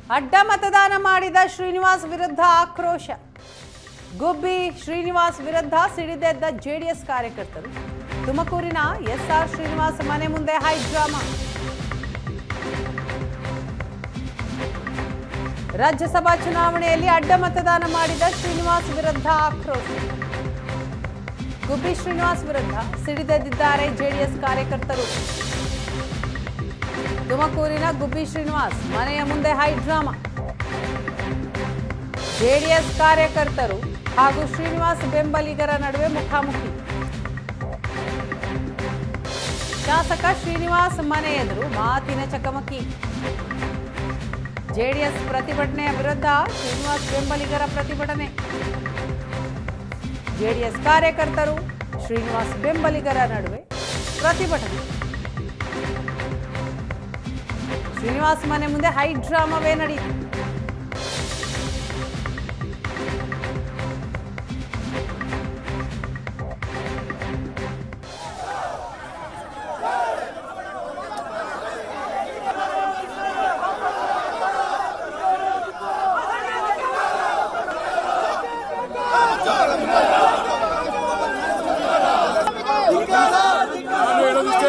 ಅಡ್ಡ ಮತದಾನ ಮಾಡಿದ ಶ್ರೀನಿವಾಸ್ ವಿರುದ್ಧ ಆಕ್ರೋಶ ಗುಬ್ಬಿ ಶ್ರೀನಿವಾಸ್ ವಿರುದ್ಧ ಸಿಡಿದೆದ್ದ ಜೆಡಿಎಸ್ ಕಾರ್ಯಕರ್ತರು ತುಮಕೂರಿನ ಎಸ್ಆರ್ ಶ್ರೀನಿವಾಸ್ ಮನೆ ಮುಂದೆ ಹೈ ಡ್ರಾಮಾ ರಾಜ್ಯಸಭಾ ಚುನಾವಣೆಯಲ್ಲಿ ಅಡ್ಡ ಮತದಾನ ಮಾಡಿದ ಶ್ರೀನಿವಾಸ್ ವಿರುದ್ಧ ಆಕ್ರೋಶ ಗುಬ್ಬಿ ಶ್ರೀನಿವಾಸ್ ವಿರುದ್ಧ ಸಿಡಿದೆದ್ದಿದ್ದಾರೆ ಜೆಡಿಎಸ್ ಕಾರ್ಯಕರ್ತರು ತುಮಕೂರಿನ ಗುಬ್ಬಿ ಶ್ರೀನಿವಾಸ್ ಮನೆಯ ಮುಂದೆ ಹೈ ಡ್ರಾಮಾ ಜೆಡಿಎಸ್ ಕಾರ್ಯಕರ್ತರು ಹಾಗೂ ಶ್ರೀನಿವಾಸ್ ಬೆಂಬಲಿಗರ ನಡುವೆ ಮುಖಾಮುಖಿ ಶಾಸಕ ಶ್ರೀನಿವಾಸ್ ಮನೆ ಎದುರು ಮಾತಿನ ಚಕಮಕಿ ಜೆಡಿಎಸ್ ಪ್ರತಿಭಟನೆಯ ವಿರುದ್ಧ ಶ್ರೀನಿವಾಸ್ ಬೆಂಬಲಿಗರ ಪ್ರತಿಭಟನೆ ಜೆಡಿಎಸ್ ಕಾರ್ಯಕರ್ತರು ಶ್ರೀನಿವಾಸ್ ಬೆಂಬಲಿಗರ ನಡುವೆ ಪ್ರತಿಭಟನೆ ಶ್ರೀನಿವಾಸ್ ಮನೆ ಮುಂದೆ ಹೈ ಡ್ರಾಮಾವೇ ನಡೆಯಿತು ನಾನು ಹೇಳೋದಿಷ್ಟೇ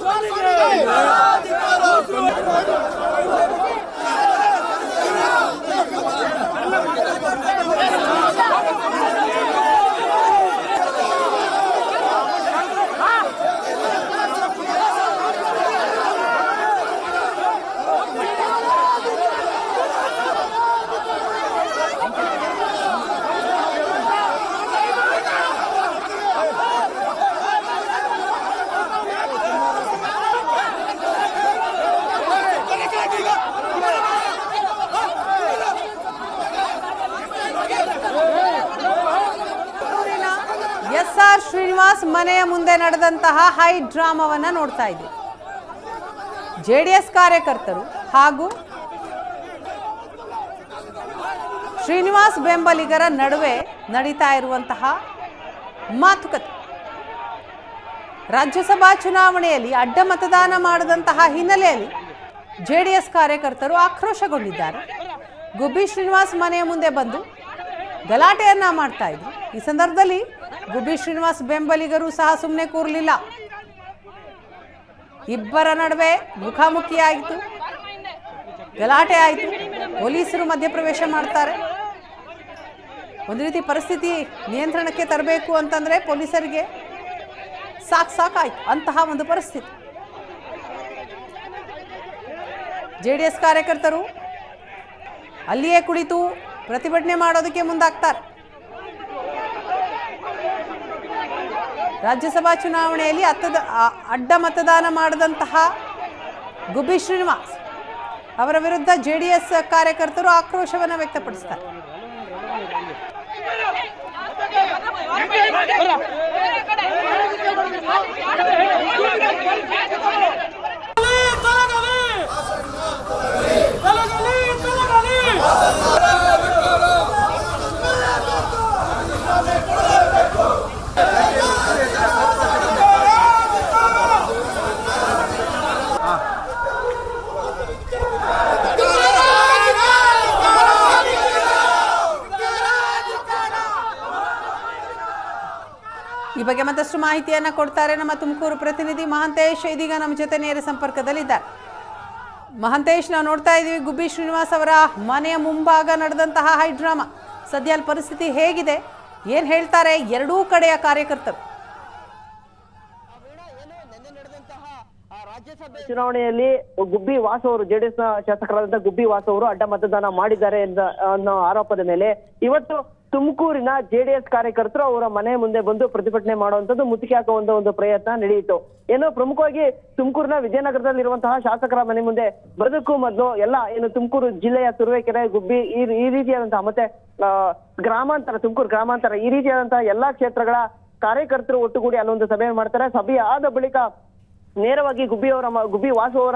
ಎಸ್ ಆರ್ ಶ್ರೀನಿವಾಸ್ ಮನೆಯ ಮುಂದೆ ನಡೆದಂತಹ ಹೈ ಡ್ರಾಮಾವನ್ನ ನೋಡ್ತಾ ಇದ್ವಿ ಜೆಡಿಎಸ್ ಕಾರ್ಯಕರ್ತರು ಹಾಗೂ ಶ್ರೀನಿವಾಸ್ ಬೆಂಬಲಿಗರ ನಡುವೆ ನಡೀತಾ ಇರುವಂತಹ ಮಾತುಕತೆ ರಾಜ್ಯಸಭಾ ಚುನಾವಣೆಯಲ್ಲಿ ಅಡ್ಡ ಮತದಾನ ಮಾಡದಂತಹ ಹಿನ್ನೆಲೆಯಲ್ಲಿ ಜೆಡಿಎಸ್ ಕಾರ್ಯಕರ್ತರು ಆಕ್ರೋಶಗೊಂಡಿದ್ದಾರೆ ಗುಬ್ಬಿ ಶ್ರೀನಿವಾಸ್ ಮನೆಯ ಮುಂದೆ ಬಂದು ಗಲಾಟೆಯನ್ನ ಮಾಡ್ತಾ ಇದ್ರು ಈ ಸಂದರ್ಭದಲ್ಲಿ ಗುಬ್ಬಿ ಶ್ರೀನಿವಾಸ್ ಬೆಂಬಲಿಗರು ಸಹ ಸುಮ್ಮನೆ ಕೂರಲಿಲ್ಲ ಇಬ್ಬರ ನಡುವೆ ಮುಖಾಮುಖಿ ಆಯಿತು ಗಲಾಟೆ ಆಯಿತು ಪೊಲೀಸರು ಮಧ್ಯಪ್ರವೇಶ ಮಾಡ್ತಾರೆ ಒಂದು ರೀತಿ ಪರಿಸ್ಥಿತಿ ನಿಯಂತ್ರಣಕ್ಕೆ ತರಬೇಕು ಅಂತಂದ್ರೆ ಪೊಲೀಸರಿಗೆ ಸಾಕು ಸಾಕಾಯ್ತು ಅಂತಹ ಒಂದು ಪರಿಸ್ಥಿತಿ ಜೆ ಡಿ ಎಸ್ ಕಾರ್ಯಕರ್ತರು ಅಲ್ಲಿಯೇ ಕುಳಿತು ಪ್ರತಿಭಟನೆ ಮಾಡೋದಕ್ಕೆ ಮುಂದಾಗ್ತಾರೆ ರಾಜ್ಯಸಭಾ ಚುನಾವಣೆಯಲ್ಲಿ ಅತ್ತದ ಆ- ಅಡ್ಡ ಮತದಾನ ಮಾಡದಂತಹ ಗುಬ್ಬಿ ಶ್ರೀನಿವಾಸ್ ಅವರ ವಿರುದ್ಧ ಜೆ ಡಿ ಎಸ್ ಕಾರ್ಯಕರ್ತರು ಆಕ್ರೋಶವನ್ನು ವ್ಯಕ್ತಪಡಿಸ್ತಾರೆ ಈ ಬಗ್ಗೆ ಮತ್ತಷ್ಟು ಮಾಹಿತಿಯನ್ನ ಕೊಡ್ತಾರೆ ನಮ್ಮ ತುಮಕೂರು ಪ್ರತಿನಿಧಿ ಮಹಾಂತೇಶ್ ಇದೀಗ ನಮ್ಮ ಜೊತೆ ನೇರ ಸಂಪರ್ಕದಲ್ಲಿದ್ದಾರೆ ಮಹಾಂತೇಶ್ ನಾವು ನೋಡ್ತಾ ಇದ್ದೀವಿ ಗುಬ್ಬಿ ಶ್ರೀನಿವಾಸ್ ಅವರ ಮನೆಯ ಮುಂಭಾಗ ನಡೆದಂತಹ ಹೈ ಡ್ರಾಮಾ ಸದ್ಯ ಅಲ್ಲಿ ಪರಿಸ್ಥಿತಿ ಹೇಗಿದೆ ಏನ್ ಹೇಳ್ತಾರೆ ಎರಡೂ ಕಡೆಯ ಕಾರ್ಯಕರ್ತರು ಚುನಾವಣೆಯಲ್ಲಿ ಗುಬ್ಬಿ ವಾಸು ಅವರು ಜೆಡಿಎಸ್ ನ ಶಾಸಕರಾದಂತಹ ಗುಬ್ಬಿ ವಾಸು ಅವರು ಅಡ್ಡ ಮತದಾನ ಮಾಡಿದ್ದಾರೆ ಎಂದ ಅನ್ನೋ ಆರೋಪದ ಮೇಲೆ ಇವತ್ತು ತುಮಕೂರಿನ ಜೆಡಿಎಸ್ ಕಾರ್ಯಕರ್ತರು ಅವರ ಮನೆ ಮುಂದೆ ಬಂದು ಪ್ರತಿಭಟನೆ ಮಾಡುವಂತದ್ದು ಮುತ್ತಿಗೆ ಹಾಕುವಂತ ಒಂದು ಪ್ರಯತ್ನ ನಡೆಯಿತು ಏನು ಪ್ರಮುಖವಾಗಿ ತುಮಕೂರಿನ ವಿಜಯನಗರದಲ್ಲಿರುವಂತಹ ಶಾಸಕರ ಮನೆ ಮುಂದೆ ಬದುಕು ಮೊದಲು ಎಲ್ಲ ಏನು ತುಮಕೂರು ಜಿಲ್ಲೆಯ ತುರುವೇಕೆರೆ ಗುಬ್ಬಿ ಈ ಈ ರೀತಿಯಾದಂತಹ ಮತ್ತೆ ಆ, ಗ್ರಾಮಾಂತರ ತುಮಕೂರು ಗ್ರಾಮಾಂತರ ಈ ರೀತಿಯಾದಂತಹ ಎಲ್ಲಾ ಕ್ಷೇತ್ರಗಳ ಕಾರ್ಯಕರ್ತರು ಒಟ್ಟುಗೂಡಿ ಅಲ್ಲೊಂದು ಸಭೆ ಮಾಡ್ತಾರೆ ಸಭೆ ಆದ ಬಳಿಕ ನೇರವಾಗಿ ಗುಬ್ಬಿ ಅವರ ಮ- ಗುಬ್ಬಿ ವಾಸು ಅವರ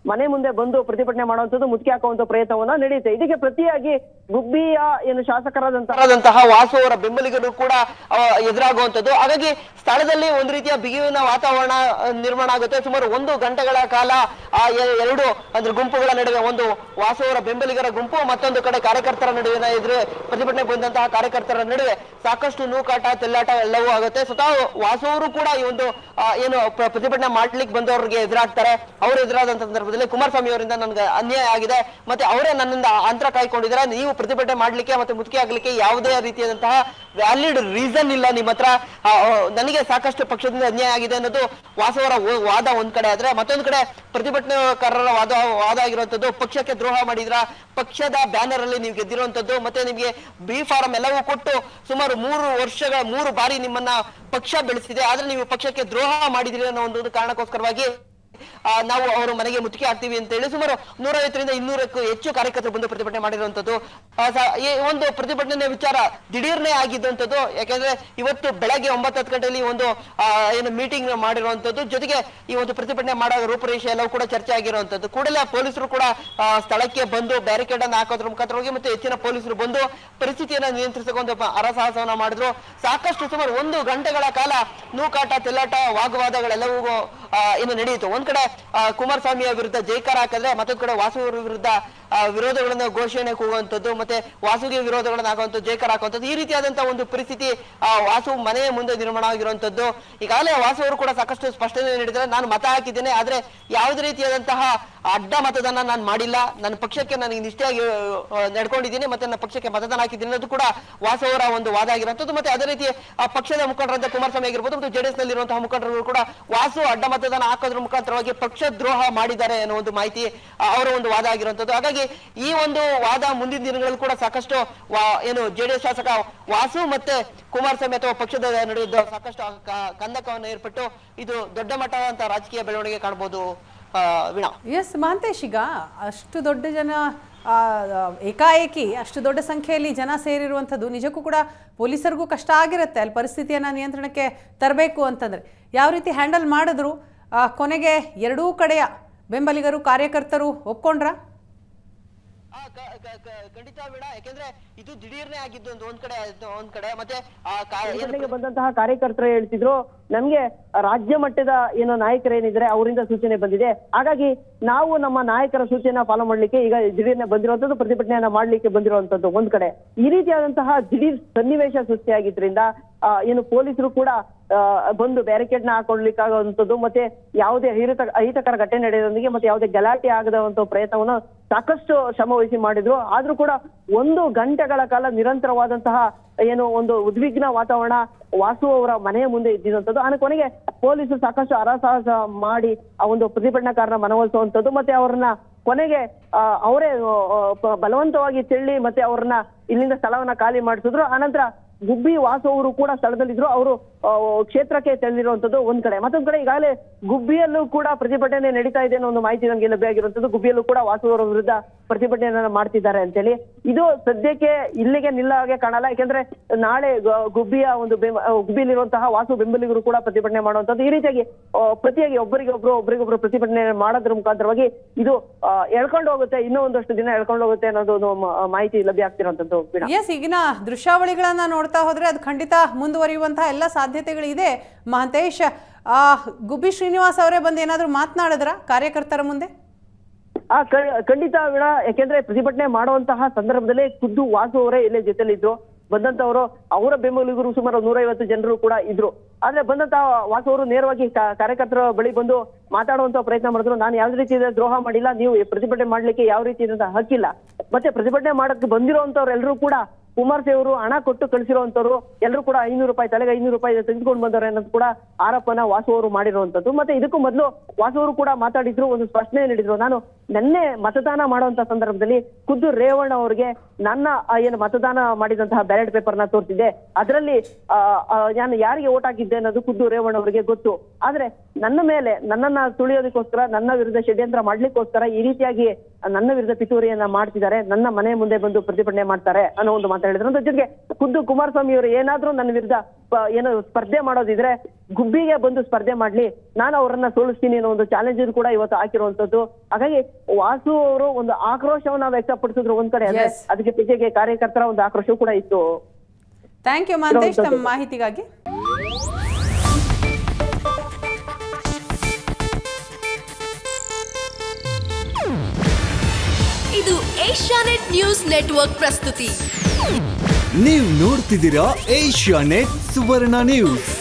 ಮನೆ ಮುಂದೆ ಬಂದು ಪ್ರತಿಭಟನೆ ಮಾಡುವಂತದ್ದು ಮುಚ್ಚಿಗೆ ಹಾಕುವಂತ ಪ್ರಯತ್ನವನ್ನ ನಡೆಯುತ್ತೆ ಇದಕ್ಕೆ ಪ್ರತಿಯಾಗಿ ಗುಬ್ಬಿಯ ಏನು ಶಾಸಕರಾದಂತಹ ವಾಸು ಅವರ ಬೆಂಬಲಿಗರು ಕೂಡ ಆ, ಎದುರಾಗುವಂತದ್ದು ಹಾಗಾಗಿ ಸ್ಥಳದಲ್ಲಿ ಒಂದು ರೀತಿಯ ಬಿಗುವಿನ ವಾತಾವರಣ ಆ, ನಿರ್ಮಾಣ ಆಗುತ್ತೆ ಸುಮಾರು ಒಂದು ಗಂಟೆಗಳ ಕಾಲ ಆ ಎ- ಎರಡು ಅಂದ್ರೆ ಗುಂಪುಗಳ ನಡುವೆ ಒಂದು ವಾಸು ಅವರ ಬೆಂಬಲಿಗರ ಗುಂಪು ಮತ್ತೊಂದು ಕಡೆ ಕಾರ್ಯಕರ್ತರ ನಡುವಿನ ಎದುರು ಪ್ರತಿಭಟನೆ ಬಂದಂತಹ ಕಾರ್ಯಕರ್ತರ ನಡುವೆ ಸಾಕಷ್ಟು ನೂಕಾಟ ತೆಲ್ಲಾಟ ಎಲ್ಲವೂ ಆಗುತ್ತೆ ಸ್ವತಃ ವಾಸು ಅವರು ಕೂಡ ಈ ಒಂದು ಆ, ಏನು ಪ್ರ- ಪ್ರತಿಭಟನೆ ಮಾಡ್ಲಿಕ್ಕೆ ಬಂದವರಿಗೆ ಎದುರಾಗ್ತಾರೆ ಅವರು ಎದುರಾದ ಸಂದರ್ಭದಲ್ಲಿ ಕುಮಾರಸ್ವಾಮಿ ಅವರಿಂದ ನನಗೆ ಅನ್ಯಾಯ ಆಗಿದೆ ಮತ್ತೆ ಅವರೇ ನನ್ನಿಂದ ಅಂತರ ಕಾಯ್ಕೊಂಡಿದ್ದಾರೆ ನೀವು ಪ್ರತಿಭಟನೆ ಮಾಡ್ಲಿಕ್ಕೆ ಮತ್ತೆ ಮುದುಕಿ ಆಗ್ಲಿಕ್ಕೆ ಯಾವುದೇ ರೀತಿಯಾದಂತಹ ವ್ಯಾಲಿಡ್ ರೀಸನ್ ಇಲ್ಲ ನಿಮ್ಮ ಹತ್ರ ಆ, ಆ, ನನಗೆ ಸಾಕಷ್ಟು ಪಕ್ಷದಿಂದ ಅನ್ಯಾಯ ಆಗಿದೆ ಅನ್ನೋದು ವಾಸವರ ವ- ವಾದ ಒಂದ್ ಕಡೆ ಆದ್ರೆ ಮತ್ತೊಂದ್ ಕಡೆ ಪ್ರತಿಭಟನಾಕಾರರ ವಾದ ವಾದ ಆಗಿರುವಂತದ್ದು ಪಕ್ಷಕ್ಕೆ ದ್ರೋಹ ಮಾಡಿದ್ರ ಪಕ್ಷದ ಬ್ಯಾನರ್ ಅಲ್ಲಿ ನೀವು ಗೆದ್ದಿರುವಂತದ್ದು ಮತ್ತೆ ನಿಮಗೆ ಬಿ ಫಾರಂ ಎಲ್ಲವೂ ಕೊಟ್ಟು ಸುಮಾರು ಮೂರು ವರ್ಷಗಳ ಮೂರು ಬಾರಿ ನಿಮ್ಮನ್ನ ಪಕ್ಷ ಬೆಳೆಸಿದೆ ಆದ್ರೆ ನೀವು ಪಕ್ಷಕ್ಕೆ ದ್ರೋಹ ಮಾಡಿದಿರಿ ಅನ್ನೋ ಒಂದು ಕಾರಣಕ್ಕೋಸ್ಕರವಾಗಿ ಆ, ನಾವು ಅವರು ಮನೆಗೆ ಮುತ್ತಿಗೆ ಹಾಕ್ತೀವಿ ಅಂತ ಹೇಳಿ ಸುಮಾರು ನೂರೈವತ್ತರಿಂದ ಇನ್ನೂರಕ್ಕೂ ಹೆಚ್ಚು ಕಾರ್ಯಕರ್ತರು ಬಂದು ಪ್ರತಿಭಟನೆ ಮಾಡಿರುವಂತದ್ದು ಆ, ಸ- ಈ ಒಂದು ಪ್ರತಿಭಟನೆ ವಿಚಾರ ದಿಢೀರ್ನೇ ಆಗಿದ್ದಂಥದ್ದು ಯಾಕಂದ್ರೆ ಇವತ್ತು ಬೆಳಗ್ಗೆ ಒಂಬತ್ತು ಹತ್ತು ಗಂಟೆಯಲ್ಲಿ ಒಂದು ಆ, ಏನು ಮೀಟಿಂಗ್ ಮಾಡಿರುವಂತದ್ದು ಜೊತೆಗೆ ಈ ಒಂದು ಪ್ರತಿಭಟನೆ ಮಾಡೋ ರೂಪುರೇಷೆ ಎಲ್ಲವೂ ಕೂಡ ಚರ್ಚೆ ಆಗಿರುವಂತದ್ದು ಕೂಡಲೇ ಪೊಲೀಸರು ಕೂಡ ಆ, ಸ್ಥಳಕ್ಕೆ ಬಂದು ಬ್ಯಾರಿಕೇಡ್ ಅನ್ನು ಹಾಕೋದ್ರ ಮುಖಾಂತರವಾಗಿ ಮತ್ತೆ ಹೆಚ್ಚಿನ ಪೊಲೀಸರು ಬಂದು ಪರಿಸ್ಥಿತಿಯನ್ನ ನಿಯಂತ್ರಿಸಕ್ಕೆ ಒಂದು ಪ- ಹರಸಾಹಸವನ್ನ ಮಾಡಿದ್ರು ಸಾಕಷ್ಟು ಸುಮಾರು ಒಂದು ಗಂಟೆಗಳ ಕಾಲ ನೂಕಾಟ ತೆಲ್ಲಾಟ ವಾಗ್ವಾದಗಳೆಲ್ಲವೂ ಆ, ಏನು ನಡೆಯಿತು ಒಂದ್ ಕಡೆ ಆ, ಕುಮಾರಸ್ವಾಮಿಯ ವಿರುದ್ಧ ಜೈಕಾರ ಹಾಕಿದ್ರೆ ಮತ್ತೊಂದ್ ಕಡೆ ವಾಸು ಅವರ ವಿರುದ್ಧ ಆ, ವಿರೋಧಗಳನ್ನ ಘೋಷಣೆ ಕೂಗುವಂತದ್ದು ಮತ್ತೆ ವಾಸುಗೆ ವಿರೋಧಗಳನ್ನ ಹಾಕುವಂಥದ್ದು ಜೈಕಾರ ಹಾಕುವಂಥದ್ದು ಈ ರೀತಿಯಾದಂತಹ ಒಂದು ಪರಿಸ್ಥಿತಿ ಆ ವಾಸು ಮನೆಯ ಮುಂದೆ ನಿರ್ಮಾಣ ಆಗಿರುವಂತದ್ದು ಈಗಾಗಲೇ ವಾಸು ಅವರು ಕೂಡ ಸಾಕಷ್ಟು ಸ್ಪಷ್ಟನೆ ನೀಡಿದ್ದಾರೆ ನಾನು ಮತ ಹಾಕಿದ್ದೇನೆ ಆದ್ರೆ ಯಾವುದೇ ರೀತಿಯಾದಂತಹ ಅಡ್ಡ ಮತದಾನ ನಾನು ಮಾಡಿಲ್ಲ ನನ್ನ ಪಕ್ಷಕ್ಕೆ ನನಗೆ ನಿಷ್ಠೆಯಾಗಿ ಆ, ನಡ್ಕೊಂಡಿದ್ದೀನಿ ಮತ್ತೆ ನನ್ನ ಪಕ್ಷಕ್ಕೆ ಮತದಾನ ಹಾಕಿದ್ದೀನಿ ಅನ್ನೋದು ಕೂಡ ವಾಸು ಅವರ ಒಂದು ವಾದ ಆಗಿರುವಂತದ್ದು ಮತ್ತೆ ಅದೇ ರೀತಿ ಆ ಪಕ್ಷದ ಮುಖಂಡರಂತ ಕುಮಾರಸ್ವಾಮಿ ಆಗಿರ್ಬೋದು ಮತ್ತು ಜೆಡಿಎಸ್ ನಲ್ಲಿರುವಂತಹ ಮುಖಂಡರು ಕೂಡ ವಾಸು ಅಡ್ಡ ಮತದಾನ ಹಾಕೋದ್ರ ಮುಖಾಂತರವಾಗಿ ಪಕ್ಷ ದ್ರೋಹ ಮಾಡಿದ್ದಾರೆ ಅನ್ನೋ ಒಂದು ಮಾಹಿತಿ ಆ, ಅವರ ಒಂದು ವಾದ ಆಗಿರುವಂತದ್ದು ಹಾಗಾಗಿ ಈ ಒಂದು ವಾದ ಮುಂದಿನ ದಿನಗಳಲ್ಲಿ ಕೂಡ ಸಾಕಷ್ಟು ವಾ- ಏನು ಜೆಡಿಎಸ್ ಶಾಸಕ ವಾಸು ಮತ್ತೆ ಕುಮಾರಸ್ವಾಮಿ ಅಥವಾ ಪಕ್ಷದ ನಡುವೆ ಸಾಕಷ್ಟು ಕ- ಕಂದಕವನ್ನು ಏರ್ಪಟ್ಟು ಇದು ದೊಡ್ಡ ಮಟ್ಟದಂತ ರಾಜಕೀಯ ಬೆಳವಣಿಗೆ ಕಾಣಬಹುದು ಆ, ವೀಣಾ ಎಸ್ ಮಹಾಂತೇಶ್ ಈಗ ಅಷ್ಟು ದೊಡ್ಡ ಜನ ಆ, ಆ, ಏಕಾಏಕಿ ಅಷ್ಟು ದೊಡ್ಡ ಸಂಖ್ಯೆಯಲ್ಲಿ ಜನ ಸೇರಿರುವಂಥದ್ದು ನಿಜಕ್ಕೂ ಕೂಡ ಪೊಲೀಸರಿಗೂ ಕಷ್ಟ ಆಗಿರುತ್ತೆ ಅಲ್ಲಿ ಪರಿಸ್ಥಿತಿಯನ್ನು ನಿಯಂತ್ರಣಕ್ಕೆ ತರಬೇಕು ಅಂತಂದರೆ ಯಾವ ರೀತಿ ಹ್ಯಾಂಡಲ್ ಮಾಡಿದ್ರು ಆ, ಕೊನೆಗೆ ಎರಡೂ ಕಡೆಯ ಬೆಂಬಲಿಗರು ಕಾರ್ಯಕರ್ತರು ಒಪ್ಕೊಂಡ್ರಾ ಆ, ಕ- ಕ- ಕ- ಖಂಡಿತ ಬೇಡ ಯಾಕೆಂದ್ರೆ ಇದು ದಿಢೀರ್ನೆ ಆಗಿದ್ದು ಒಂದು ಒಂದ್ ಕಡೆ ಆಯ್ತು, ಒಂದ್ ಕಡೆ ಮತ್ತೆ ಆ ಕಾ- ಏನು ಬಂದಂತಹ ಕಾರ್ಯಕರ್ತರು ಹೇಳ್ತಿದ್ರು ನಮ್ಗೆ ರಾಜ್ಯ ಮಟ್ಟದ ಏನೋ ನಾಯಕರೇನಿದ್ರೆ ಅವರಿಂದ ಸೂಚನೆ ಬಂದಿದೆ ಹಾಗಾಗಿ ನಾವು ನಮ್ಮ ನಾಯಕರ ಸೂಚನೆ ಫಾಲೋ ಮಾಡ್ಲಿಕ್ಕೆ ಈಗ ದಿಢೀರ್ನೆ ಬಂದಿರುವಂತದ್ದು ಪ್ರತಿಭಟನೆಯನ್ನ ಮಾಡ್ಲಿಕ್ಕೆ ಬಂದಿರುವಂತದ್ದು ಒಂದ್ ಕಡೆ ಈ ರೀತಿಯಾದಂತಹ ದಿಢೀರ್ ಸನ್ನಿವೇಶ ಸೃಷ್ಟಿಯಾಗಿದ್ರಿಂದ ಆ, ಏನು ಪೊಲೀಸರು ಕೂಡ ಆ, ಬಂದು ಬ್ಯಾರಿಕೇಡ್ ನ ಹಾಕೊಳ್ಲಿಕ್ಕಾಗುವಂಥದ್ದು ಮತ್ತೆ ಯಾವುದೇ ಅಹಿತ ಅಹಿತಕರ ಘಟನೆ ನಡೆಯೋದೊಂದಿಗೆ ಮತ್ತೆ ಯಾವುದೇ ಗಲಾಟೆ ಆಗದಂತ ಪ್ರಯತ್ನವನ್ನು ಸಾಕಷ್ಟು ಶ್ರಮ ವಹಿಸಿ ಮಾಡಿದ್ರು ಆದ್ರೂ ಕೂಡ ಒಂದು ಗಂಟೆಗಳ ಕಾಲ ನಿರಂತರವಾದಂತಹ ಏನು ಒಂದು ಉದ್ವಿಗ್ನ ವಾತಾವರಣ ವಾಸು ಅವರ ಮನೆಯ ಮುಂದೆ ಇದ್ದಿರುವಂತದ್ದು ಆನ ಕೊನೆಗೆ ಪೊಲೀಸರು ಸಾಕಷ್ಟು ಹರಸಾಹಸ ಮಾಡಿ ಆ ಒಂದು ಪ್ರತಿಭಟನಾಕಾರನ ಮನವೊಲಿಸುವಂತದ್ದು ಮತ್ತೆ ಅವರನ್ನ ಕೊನೆಗೆ ಆ, ಅವರೇ ಆ, ಪ- ಬಲವಂತವಾಗಿ ತೆಳ್ಳಿ ಮತ್ತೆ ಅವ್ರನ್ನ ಇಲ್ಲಿಂದ ಸ್ಥಳವನ್ನ ಖಾಲಿ ಮಾಡಿಸಿದ್ರು ಆನಂತರ ಗುಬ್ಬಿ ವಾಸು ಅವರು ಕೂಡ ಸ್ಥಳದಲ್ಲಿದ್ರು ಅವರು ಆ, ಕ್ಷೇತ್ರಕ್ಕೆ ತೆರಳಿರುವಂತದ್ದು ಒಂದ್ ಕಡೆ ಮತ್ತೊಂದ್ ಕಡೆ ಈಗಾಗಲೇ ಗುಬ್ಬಿಯಲ್ಲೂ ಕೂಡ ಪ್ರತಿಭಟನೆ ನಡೀತಾ ಇದೆ ಅನ್ನೋ ಒಂದು ಮಾಹಿತಿ ನಮಗೆ ಲಭ್ಯ ಆಗಿರುವಂತದ್ದು ಗುಬ್ಬಿಯಲ್ಲೂ ಕೂಡ ವಾಸು ಅವರ ವಿರುದ್ಧ ಪ್ರತಿಭಟನೆಯನ್ನ ಮಾಡ್ತಿದ್ದಾರೆ ಅಂತೇಳಿ ಇದು ಸದ್ಯಕ್ಕೆ ಇಲ್ಲಿಗೆ ನಿಲ್ಲ ಹಾಗೆ ಕಾಣಲ್ಲ ಯಾಕೆಂದ್ರೆ ನಾಳೆ ಗ- ಗುಬ್ಬಿಯ ಒಂದು ಬೆಂಬ- ಆ, ಗುಬ್ಬಿಯಲ್ಲಿರುವಂತಹ ವಾಸು ಬೆಂಬಲಿಗರು ಕೂಡ ಪ್ರತಿಭಟನೆ ಮಾಡುವಂತದ್ದು ಈ ರೀತಿಯಾಗಿ ಆ, ಪ್ರತಿಯಾಗಿ ಒಬ್ಬರಿಗೊಬ್ರು ಒಬ್ಬರಿಗೊಬ್ರು ಪ್ರತಿಭಟನೆ ಮಾಡೋದ್ರ ಮುಖಾಂತರವಾಗಿ ಇದು ಆ, ಎಳ್ಕೊಂಡು ಹೋಗುತ್ತೆ ಇನ್ನೂ ಒಂದಷ್ಟು ದಿನ ಎಳ್ಕೊಂಡು ಹೋಗುತ್ತೆ ಅನ್ನೋದು ಒಂದು ಮ- ಮಾಹಿತಿ ಲಭ್ಯ ಆಗ್ತಿರುವಂತದ್ದು ವೀಣಾ. ಎಸ್ ಈಗಿನ ದೃಶ್ಯಾವಳಿಗಳನ್ನ ನೋಡ್ತಾ ಹೋದ್ರೆ ಅದು ಖಂಡಿತ ಮುಂದುವರಿಯುವಂತಹ ಎಲ್ಲ ಸಾಧ್ಯತೆಗಳಿದೆ ಮಹಂತೇಶ್ ಆ, ಗುಬ್ಬಿ ಶ್ರೀನಿವಾಸ್ ಅವರೇ ಬಂದು ಏನಾದರೂ ಮಾತನಾಡಿದ್ರ ಕಾರ್ಯಕರ್ತರ ಮುಂದೆ ಆ ಕ- ಖಂಡಿತ ವೀಣಾ ಯಾಕೆಂದ್ರೆ ಪ್ರತಿಭಟನೆ ಮಾಡುವಂತಹ ಸಂದರ್ಭದಲ್ಲೇ ಖುದ್ದು ವಾಸು ಅವರೇ ಇಲ್ಲೇ ಜೊತೆಲಿದ್ರು ಬಂದಂತವರು ಅವರ ಬೆಂಬಲಿಗರು ಸುಮಾರು ನೂರೈವತ್ತು ಜನರು ಕೂಡ ಇದ್ರು ಆದ್ರೆ ಬಂದಂತಹ ವಾಸು ಅವರು ನೇರವಾಗಿ ಕಾ- ಕಾರ್ಯಕರ್ತರ ಬಳಿ ಬಂದು ಮಾತಾಡುವಂತ ಪ್ರಯತ್ನ ಮಾಡಿದ್ರು ನಾನು ಯಾವ ರೀತಿ ದ್ರೋಹ ಮಾಡಿಲ್ಲ ನೀವು ಪ್ರತಿಭಟನೆ ಮಾಡ್ಲಿಕ್ಕೆ ಯಾವ ರೀತಿ ಹಕ್ಕಿಲ್ಲ ಮತ್ತೆ ಪ್ರತಿಭಟನೆ ಮಾಡಕ್ಕೆ ಬಂದಿರುವಂತವ್ರು ಎಲ್ಲರೂ ಕೂಡ ಕುಮಾರಸ್ವಾಮಿ ಅವರು ಹಣ ಕೊಟ್ಟು ಕಳಿಸಿರುವಂತವ್ರು ಎಲ್ಲರೂ ಕೂಡ ಐನೂರು ರೂಪಾಯಿ ತಲೆಗೆ ಐನೂರು ರೂಪಾಯಿ ತೆಗೆದುಕೊಂಡು ಬಂದವ್ರೆ ಅನ್ನೋದು ಕೂಡ ಆರೋಪನ ವಾಸು ಅವರು ಮಾಡಿರುವಂತದ್ದು ಮತ್ತೆ ಇದಕ್ಕೂ ಮೊದಲು ವಾಸು ಅವರು ಕೂಡ ಮಾತಾಡಿದ್ರು ಒಂದು ಸ್ಪಷ್ಟನೆ ನೀಡಿದ್ರು ನಾನು ನನ್ನೆ ಮತದಾನ ಮಾಡುವಂತ ಸಂದರ್ಭದಲ್ಲಿ ಖುದ್ದು ರೇವಣ್ಣ ಅವರಿಗೆ ನನ್ನ ಆ, ಏನು ಮತದಾನ ಮಾಡಿದಂತಹ ಬ್ಯಾಲೆಟ್ ಪೇಪರ್ ನ ತೋರಿಸಿದ್ದೆ ಅದರಲ್ಲಿ ಆ, ಆ, ನಾನು ಯಾರಿಗೆ ಓಟ್ ಹಾಕಿದ್ದೆ ಅನ್ನೋದು ಖುದ್ದು ರೇವಣ್ಣ ಅವರಿಗೆ ಗೊತ್ತು ಆದ್ರೆ ನನ್ನ ಮೇಲೆ ನನ್ನನ್ನ ತುಳಿಯೋದಕ್ಕೋಸ್ಕರ ನನ್ನ ವಿರುದ್ಧ ಷಡ್ಯಂತ್ರ ಮಾಡ್ಲಿಕ್ಕೋಸ್ಕರ ಈ ರೀತಿಯಾಗಿ ನನ್ನ ವಿರುದ್ಧ ಪಿತೂರಿಯನ್ನ ಮಾಡ್ತಿದ್ದಾರೆ ನನ್ನ ಮನೆ ಮುಂದೆ ಬಂದು ಪ್ರತಿಭಟನೆ ಮಾಡ್ತಾರೆ ಅನ್ನೋ ಒಂದು ಮಾತು ಹೇಳಿದ್ರು ಅದ್ರ ಜೊತೆಗೆ ಖುದ್ದು ಕುಮಾರಸ್ವಾಮಿ ಅವರು ಏನಾದ್ರೂ ನನ್ನ ವಿರುದ್ಧ ಪ- ಏನು ಸ್ಪರ್ಧೆ ಮಾಡೋದಿದ್ರೆ ಗುಬ್ಬಿಗೆ ಬಂದು ಸ್ಪರ್ಧೆ ಮಾಡ್ಲಿ ನಾನು ಅವರನ್ನ ಸೋಲಿಸ್ತೀನಿ ಅನ್ನೋ ಒಂದು ಚಾಲೆಂಜ್ ಕೂಡ ಇವತ್ತು ಹಾಕಿರುವಂತದ್ದು ಹಾಗಾಗಿ ವಾಸು ಅವರು ಒಂದು ಆಕ್ರೋಶವನ್ನ ವ್ಯಕ್ತಪಡಿಸಿದ್ರು ಒಂದ್ ಕಡೆ ಅಂದ್ರೆ Yes. ಅದಕ್ಕೆ ಜೊತೆಗೆ ಕಾರ್ಯಕರ್ತರ ಒಂದು ಆಕ್ರೋಶ ಕೂಡ ಇತ್ತು ಥ್ಯಾಂಕ್ ಯು ಮಹಂತೇಶ್ ತಮ್ಮ ಮಾಹಿತಿಗಾಗಿ ಇದು ಏಷ್ಯಾನೆಟ್ ನ್ಯೂಸ್ ನೆಟ್ವರ್ಕ್ ಪ್ರಸ್ತುತಿ ನೀವು ನೋಡ್ತಿದ್ದೀರಾ ಏಷ್ಯಾ ನೆಟ್ ಸುವರ್ಣ ನ್ಯೂಸ್